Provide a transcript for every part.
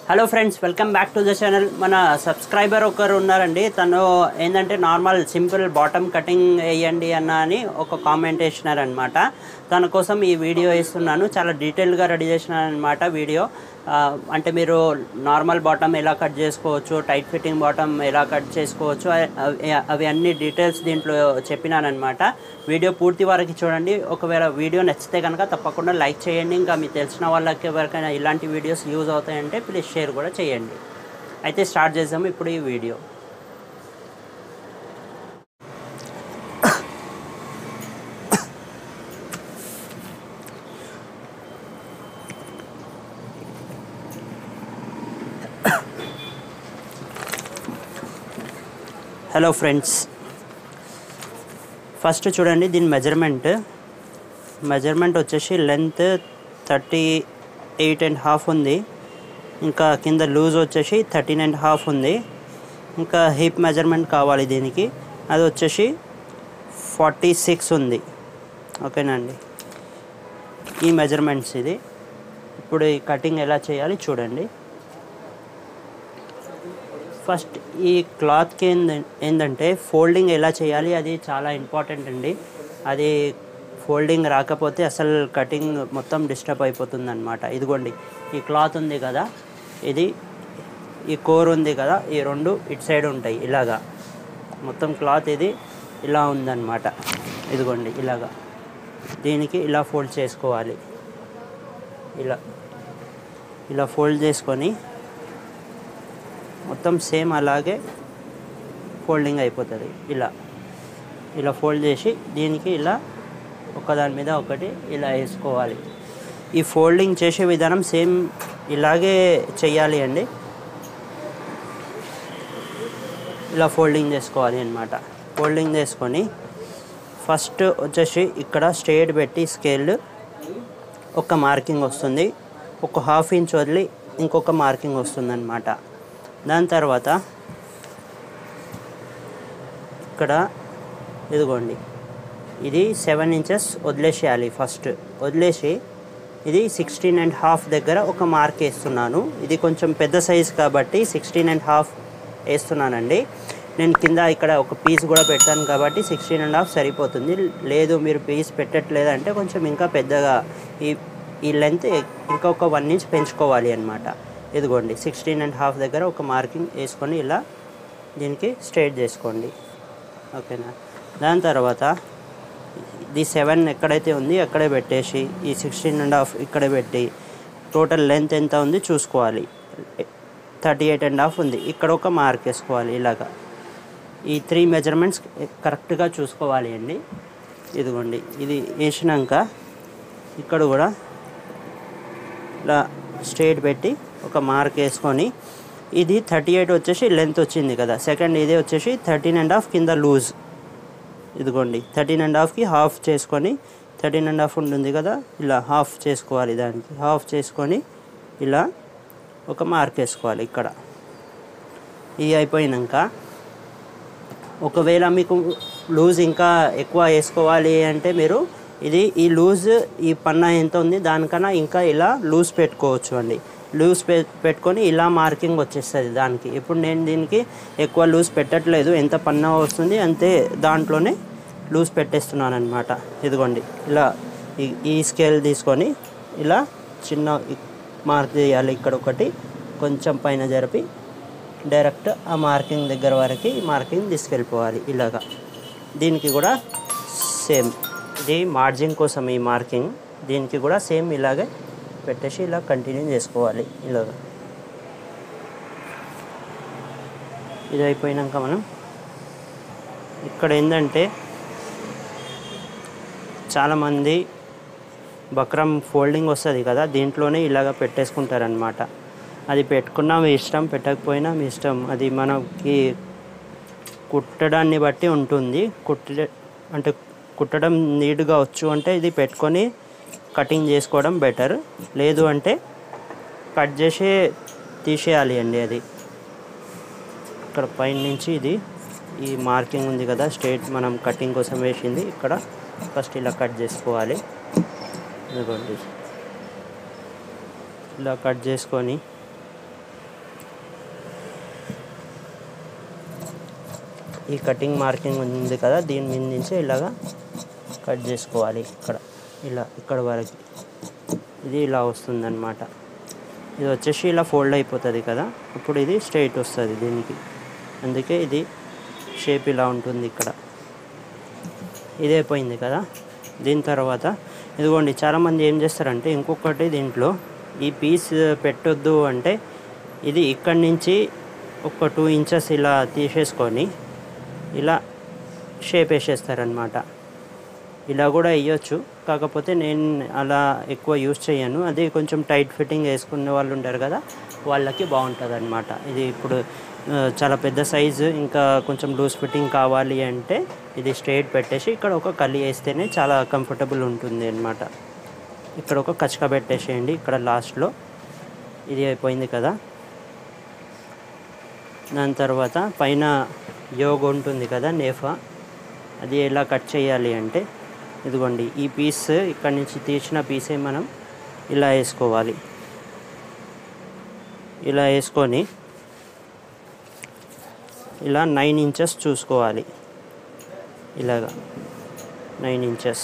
hello friends welcome back to the channel మన subscriber ఒకరు ఉన్నారండి తను ఏంటంటే నార్మల్ సింపుల్ బాటమ్ కటింగ్ వేయండి అన్న అని ఒక కామెంట్ వేసినారనమాట తన కోసం ఈ వీడియో వేస్తున్నాను చాలా డీటెయిల్గా రెడీ చేసినారనమాట వీడియో ఆ, అంటే మీరు నార్మల్ బాటమ్ ఎలా కట్ చేసుకోవచ్చు టైట్ ఫిట్టింగ్ బాటమ్ ఎలా కట్ చేసుకోవచ్చు అ- అవి అవి అన్ని డీటెయిల్స్ దీంట్లో చెప్పినానమాట వీడియో పూర్తి వరకు చూడండి ఒకవేళ వీడియో నచ్చితే కనుక తప్పకుండా లైక్ చేయండి ఇంకా మీకు తెలిసిన వాళ్ళకి ఎవరికైనా ఇలాంటి వీడియోస్ యూజ్ అవుతాయంటే ప్లీజ్ షేర్ కూడా చేయండి అయితే స్టార్ట్ చేద్దాము ఇప్పుడు ఈ వీడియో హలో ఫ్రెండ్స్ ఫస్ట్ చూడండి దీని మెజర్మెంట్ మెజర్మెంట్ వచ్చేసి length thirty eight and half ఉంది ఇంకా కింద లూజ్ వచ్చేసి థర్టీన్ అండ్ హాఫ్ ఉంది ఇంకా హిప్ మెజర్మెంట్ కావాలి దీనికి అది వచ్చేసి ఫార్టీ సిక్స్ ఉంది ఓకేనండి ఈ మెజర్మెంట్స్ ఇది ఇప్పుడు ఈ కటింగ్ ఎలా చేయాలి చూడండి ఫస్ట్ ఈ క్లాత్కి ఏంద ఏంటంటే ఫోల్డింగ్ ఎలా చేయాలి అది చాలా ఇంపార్టెంట్ అండి అది ఫోల్డింగ్ రాకపోతే అసలు కటింగ్ మొత్తం డిస్టర్బ్ అయిపోతుంది అనమాట ఇదిగోండి ఈ క్లాత్ ఉంది కదా ఇది ఈ కోర్ ఉంది కదా ఈ రెండు ఇటు సైడ్ ఉంటాయి ఇలాగా మొత్తం క్లాత్ ఇది ఇలా ఉందన్నమాట ఇదిగోండి ఇలాగా దీనికి ఇలా ఫోల్డ్ చేసుకోవాలి ఇలా ఇలా ఫోల్డ్ చేసుకొని మొత్తం సేమ్ అలాగే ఫోల్డింగ్ అయిపోతుంది ఇలా ఇలా ఫోల్డ్ చేసి దీనికి ఇలా ఒకదాని మీద ఒకటి ఇలా వేసుకోవాలి ఈ ఫోల్డింగ్ చేసే విధానం సేమ్ ఇలాగే చెయ్యాలి అండి ఇలా ఫోల్డింగ్ చేసుకోవాలి అనమాట ఫోల్డింగ్ చేసుకొని ఫస్ట్ వచ్చేసి ఇక్కడ స్ట్రేట్ పెట్టి స్కేల్ ఒక మార్కింగ్ వస్తుంది ఒక హాఫ్ ఇంచ్ వదిలి ఇంకొక మార్కింగ్ వస్తుంది అనమాట దాని తర్వాత ఇక్కడ ఇదిగోండి ఇది సెవెన్ ఇంచెస్ వదిలేసేయాలి ఫస్ట్ వదిలేసి ఇది సిక్స్టీన్ అండ్ హాఫ్ దగ్గర ఒక మార్క్ వేస్తున్నాను ఇది కొంచెం పెద్ద సైజ్ కాబట్టి సిక్స్టీన్ అండ్ హాఫ్ వేస్తున్నానండి నేను కింద ఇక్కడ ఒక పీస్ కూడా పెట్టాను కాబట్టి సిక్స్టీన్ అండ్ హాఫ్ సరిపోతుంది లేదు మీరు పీస్ పెట్టట్లేదంటే కొంచెం ఇంకా పెద్దగా ఈ ఈ లెంత్ ఇంకా ఒక వన్ ఇంచ్ పెంచుకోవాలి అనమాట ఇదిగోండి సిక్స్టీన్ అండ్ హాఫ్ దగ్గర ఒక మార్కింగ్ వేసుకొని ఇలా దీనికి స్ట్రైట్ చేసుకోండి ఓకేనా దాని తర్వాత ఇది సెవెన్ ఎక్కడైతే ఉంది అక్కడే పెట్టేసి ఈ సిక్స్టీన్ అండ్ హాఫ్ ఇక్కడే పెట్టి టోటల్ లెంత్ ఎంత ఉంది చూసుకోవాలి థర్టీ ఎయిట్ అండ్ హాఫ్ ఉంది ఇక్కడ ఒక మార్క్ వేసుకోవాలి ఇలాగా ఈ త్రీ మెజర్మెంట్స్ కరెక్ట్గా చూసుకోవాలి అండి ఇదిగోండి ఇది వేసినాక ఇక్కడ కూడా ఇలా స్ట్రైట్ పెట్టి ఒక మార్క్ వేసుకొని ఇది థర్టీ ఎయిట్ వచ్చేసి లెంత్ వచ్చింది కదా సెకండ్ ఇది వచ్చేసి థర్టీన్ అండ్ హాఫ్ కింద లూజ్ ఇదిగోండి థర్టీన్ అండ్ హాఫ్కి హాఫ్ చేసుకొని థర్టీన్ అండ్ హాఫ్ ఉంటుంది కదా ఇలా హాఫ్ చేసుకోవాలి దానికి హాఫ్ చేసుకొని ఇలా ఒక మార్క్ వేసుకోవాలి ఇక్కడ ఇది అయిపోయినాక ఒకవేళ మీకు లూజ్ ఇంకా ఎక్కువ వేసుకోవాలి అంటే మీరు ఇది ఈ లూజ్ ఈ పన్నా ఎంత ఉంది దానికన్నా ఇంకా ఇలా లూజ్ పెట్టుకోవచ్చు అండి లూజ్ పె పెట్టుకొని ఇలా మార్కింగ్ వచ్చేస్తుంది దానికి ఇప్పుడు నేను దీనికి ఎక్కువ లూజ్ పెట్టట్లేదు ఎంత పన్నా వస్తుంది అంతే దాంట్లోనే లూజ్ పెట్టేస్తున్నాను అనమాట ఇదిగోండి ఇలా ఈ- ఈ స్కేల్ తీసుకొని ఇలా చిన్న మార్క్ చేయాలి ఇక్కడ ఒకటి కొంచెం పైన జరిపి డైరెక్ట్ ఆ మార్కింగ్ దగ్గర వరకు ఈ మార్కింగ్ తీసుకెళ్ళిపోవాలి ఇలాగా దీనికి కూడా సేమ్ ఇది మార్జిన్ కోసం ఈ మార్కింగ్ దీనికి కూడా సేమ్ ఇలాగే పెట్టేసి ఇలా కంటిన్యూ చేసుకోవాలి ఇలాగా ఇది అయిపోయినాక మనం ఇక్కడ ఏంటంటే చాలామంది బక్రం ఫోల్డింగ్ వస్తుంది కదా దీంట్లోనే ఇలాగ పెట్టేసుకుంటారనమాట అది పెట్టుకున్నా మీ ఇష్టం పెట్టకపోయినా మీ ఇష్టం అది మనకి కుట్టడాన్ని బట్టి ఉంటుంది కుట్టే అంటే కుట్టడం నీట్గా వచ్చు అంటే ఇది పెట్టుకొని కటింగ్ చేసుకోవడం బెటర్ లేదు అంటే కట్ చేసే తీసేయాలి అండి అది ఇక్కడ పైన నుంచి ఇది ఈ మార్కింగ్ ఉంది కదా స్ట్రేట్ మనం కటింగ్ కోసం వేసింది ఇక్కడ ఫస్ట్ ఇలా కట్ చేసుకోవాలి ఇదిగోండి ఇలా కట్ చేసుకొని ఈ కటింగ్ మార్కింగ్ ఉంది కదా దీని మీద నుంచి ఇలాగా కట్ చేసుకోవాలి ఇక్కడ ఇలా ఇక్కడ వరకు ఇది ఇలా వస్తుందన్నమాట ఇది వచ్చేసి ఇలా ఫోల్డ్ అయిపోతుంది కదా అప్పుడు ఇది స్ట్రైట్ వస్తుంది దీనికి అందుకే ఇది షేప్ ఇలా ఉంటుంది ఇక్కడ ఇది అయిపోయింది కదా దీని తర్వాత ఇదిగోండి చాలామంది ఏం చేస్తారంటే ఇంకొకటి దీంట్లో ఈ పీస్ పెట్టొద్దు అంటే ఇది ఇక్కడి నుంచి ఒక టూ ఇంచెస్ ఇలా తీసేసుకొని ఇలా షేప్ వేసేస్తారనమాట ఇలా కూడా వేయొచ్చు కాకపోతే నేను అలా ఎక్కువ యూస్ చేయను అది కొంచెం టైట్ ఫిట్టింగ్ వేసుకునే వాళ్ళు ఉంటారు కదా వాళ్ళకి బాగుంటుంది అనమాట ఇది ఇప్పుడు ఆ, చాలా పెద్ద సైజు ఇంకా కొంచెం లూజ్ ఫిట్టింగ్ కావాలి అంటే ఇది స్ట్రైట్ పెట్టేసి ఇక్కడ ఒక కలి వేస్తేనే చాలా కంఫర్టబుల్ ఉంటుంది అనమాట ఇక్కడ ఒక కచక పెట్టేసేయండి ఇక్కడ లాస్ట్లో ఇది అయిపోయింది కదా దాని తర్వాత పైన యోగ్ ఉంటుంది కదా నేఫా అది ఎలా కట్ చేయాలి అంటే ఇదిగోండి ఈ పీస్ ఇక్కడ నుంచి తీసిన పీసే మనం ఇలా వేసుకోవాలి ఇలా వేసుకొని ఇలా నైన్ ఇంచెస్ చూసుకోవాలి ఇలాగా నైన్ ఇంచెస్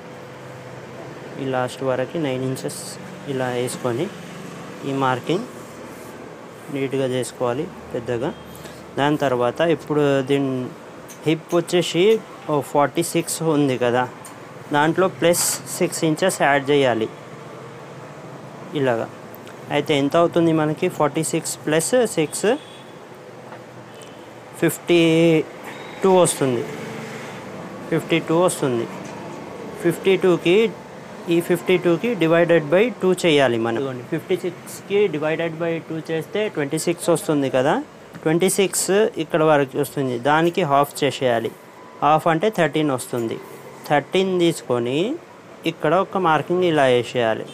ఈ లాస్ట్ వరకు నైన్ ఇంచెస్ ఇలా వేసుకొని ఈ మార్కింగ్ నీట్గా చేసుకోవాలి పెద్దగా దాని తర్వాత ఇప్పుడు దీని హిప్ వచ్చేసి ఫార్టీ సిక్స్ ఉంది కదా దాంట్లో ప్లస్ సిక్స్ ఇంచెస్ యాడ్ చేయాలి ఇలాగా అయితే ఎంత అవుతుంది మనకి forty six plus six fifty two వస్తుంది ఫిఫ్టీ టూ వస్తుంది ఫిఫ్టీ టూకి ఈ ఫిఫ్టీ టూకి డివైడెడ్ బై టూ చేయాలి మనం ఫిఫ్టీ సిక్స్కి డివైడెడ్ బై టూ చేస్తే ట్వంటీ సిక్స్ వస్తుంది కదా ట్వంటీ సిక్స్ ఇక్కడ వరకు వస్తుంది దానికి హాఫ్ చేసేయాలి హాఫ్ అంటే థర్టీన్ వస్తుంది థర్టీన్ తీసుకొని ఇక్కడ ఒక మార్కింగ్ ఇలా వేసేయాలి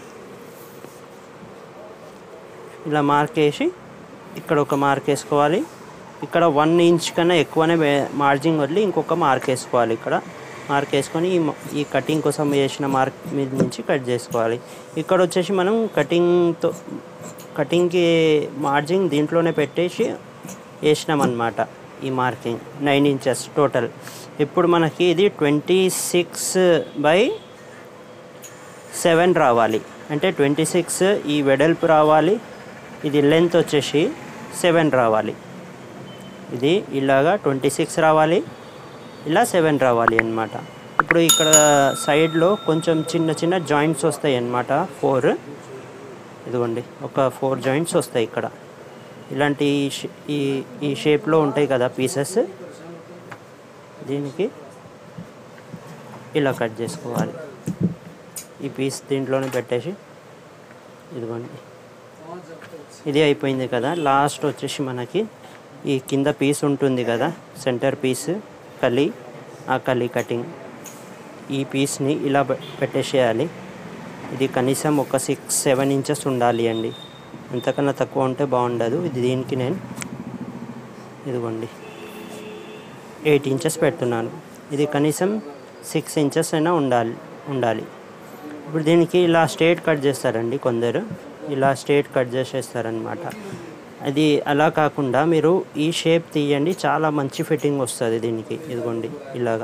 ఇలా మార్క్ వేసి ఇక్కడ ఒక మార్క్ వేసుకోవాలి ఇక్కడ వన్ ఇంచ్ కన్నా ఎక్కువనే మార్జింగ్ వదిలి ఇంకొక మార్క్ వేసుకోవాలి ఇక్కడ మార్క్ వేసుకొని ఈ మ- ఈ కటింగ్ కోసం వేసిన మార్క్ మీద నుంచి కట్ చేసుకోవాలి ఇక్కడ వచ్చేసి మనం కటింగ్తో కటింగ్కి మార్జింగ్ దీంట్లోనే పెట్టేసి వేసినామన్నమాట ఈ మార్కింగ్ నైన్ ఇంచెస్ టోటల్ ఇప్పుడు మనకి ఇది ట్వంటీ సిక్స్ బై సెవెన్ రావాలి అంటే ట్వంటీ సిక్స్ ఈ వెడల్పు రావాలి ఇది లెంత్ వచ్చేసి సెవెన్ రావాలి ఇది ఇలాగా ట్వంటీ సిక్స్ రావాలి ఇలా సెవెన్ రావాలి అన్నమాట ఇప్పుడు ఇక్కడ సైడ్లో కొంచెం చిన్న చిన్న జాయింట్స్ వస్తాయి అన్నమాట ఫోర్ ఇదిగోండి ఒక ఫోర్ జాయింట్స్ వస్తాయి ఇక్కడ ఇలాంటి ఈ షే- ఈ ఈ షేప్లో ఉంటాయి కదా పీసెస్ దీనికి ఇలా కట్ చేసుకోవాలి ఈ పీస్ దీంట్లోనే పెట్టేసి ఇదిగోండి ఇది అయిపోయింది కదా లాస్ట్ వచ్చేసి మనకి ఈ కింద పీస్ ఉంటుంది కదా సెంటర్ పీస్ కలి ఆ కలి కటింగ్ ఈ పీస్ని ఇలా పె- పెట్టేసేయాలి ఇది కనీసం ఒక సిక్స్ సెవెన్ ఇంచెస్ ఉండాలి అండి అంతకన్నా తక్కువ ఉంటే బాగుండదు ఇది దీనికి నేను ఇదిగోండి ఎయిట్ ఇంచెస్ పెడుతున్నాను ఇది కనీసం సిక్స్ ఇంచెస్ అయినా ఉండాలి ఉండాలి ఇప్పుడు దీనికి ఇలా స్ట్రేట్ కట్ చేస్తారండి కొందరు ఇలా స్ట్రేట్ కట్ చేసేస్తారనమాట అది అలా కాకుండా మీరు ఈ షేప్ తీయండి చాలా మంచి ఫిట్టింగ్ వస్తుంది దీనికి ఇదిగోండి ఇలాగా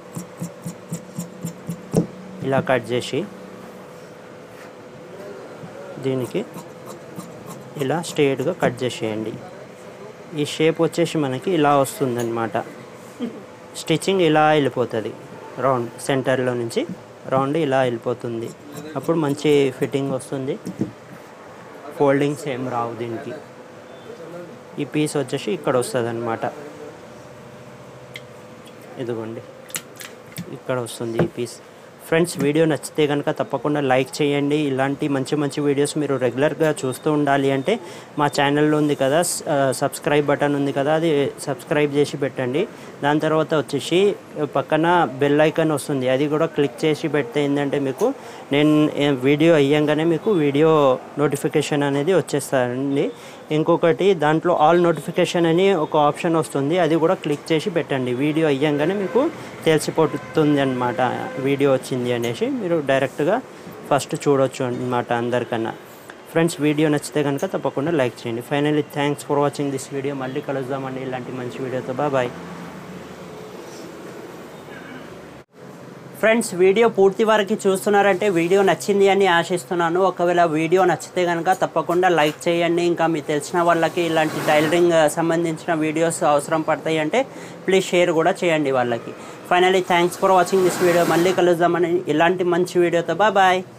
ఇలా కట్ చేసి దీనికి ఇలా స్ట్రేట్గా కట్ చేసేయండి ఈ షేప్ వచ్చేసి మనకి ఇలా వస్తుందన్నమాట స్టిచ్చింగ్ ఇలా వెళ్ళిపోతుంది రౌండ్ సెంటర్లో నుంచి రౌండ్ ఇలా వెళ్ళిపోతుంది అప్పుడు మంచి ఫిట్టింగ్ వస్తుంది ఫోల్డింగ్స్ ఏం రావు దీనికి ఈ పీస్ వచ్చేసి ఇక్కడ వస్తుంది అనమాట ఇదిగోండి ఇక్కడ వస్తుంది ఈ పీస్ ఫ్రెండ్స్ వీడియో నచ్చితే కనుక తప్పకుండా లైక్ చేయండి ఇలాంటి మంచి మంచి వీడియోస్ మీరు రెగ్యులర్గా చూస్తూ ఉండాలి అంటే మా ఛానల్లో ఉంది కదా స్- ఆ, సబ్స్క్రైబ్ బటన్ ఉంది కదా అది సబ్స్క్రైబ్ చేసి పెట్టండి దాని తర్వాత వచ్చేసి పక్కన బెల్ ఐకాన్ వస్తుంది అది కూడా క్లిక్ చేసి పెడితే ఏంటంటే మీకు నేను ఏ- వీడియో అయ్యంగానే మీకు వీడియో నోటిఫికేషన్ అనేది వచ్చేస్తారండి ఇంకొకటి దాంట్లో ఆల్ నోటిఫికేషన్ అని ఒక ఆప్షన్ వస్తుంది అది కూడా క్లిక్ చేసి పెట్టండి వీడియో అయ్యంగానే మీకు తెలిసిపోతుంది అనమాట వీడియో వచ్చింది అనేసి మీరు డైరెక్ట్గా ఫస్ట్ చూడొచ్చు అనమాట అందరికన్నా ఫ్రెండ్స్ వీడియో నచ్చితే కనుక తప్పకుండా లైక్ చేయండి finally thanks for watching this video మళ్ళీ కలుద్దామండి ఇలాంటి మంచి వీడియోతో బాయ్ ఫ్రెండ్స్ వీడియో పూర్తి వరకు చూస్తున్నారంటే వీడియో నచ్చింది అని ఆశిస్తున్నాను ఒకవేళ వీడియో నచ్చితే కనుక తప్పకుండా లైక్ చేయండి ఇంకా మీకు తెలిసిన వాళ్ళకి ఇలాంటి టైలరింగ్ సంబంధించిన వీడియోస్ అవసరం పడతాయి అంటే ప్లీజ్ షేర్ కూడా చేయండి వాళ్ళకి finally thanks for watching this video మళ్ళీ కలుద్దామని ఇలాంటి మంచి వీడియోతో బాయ్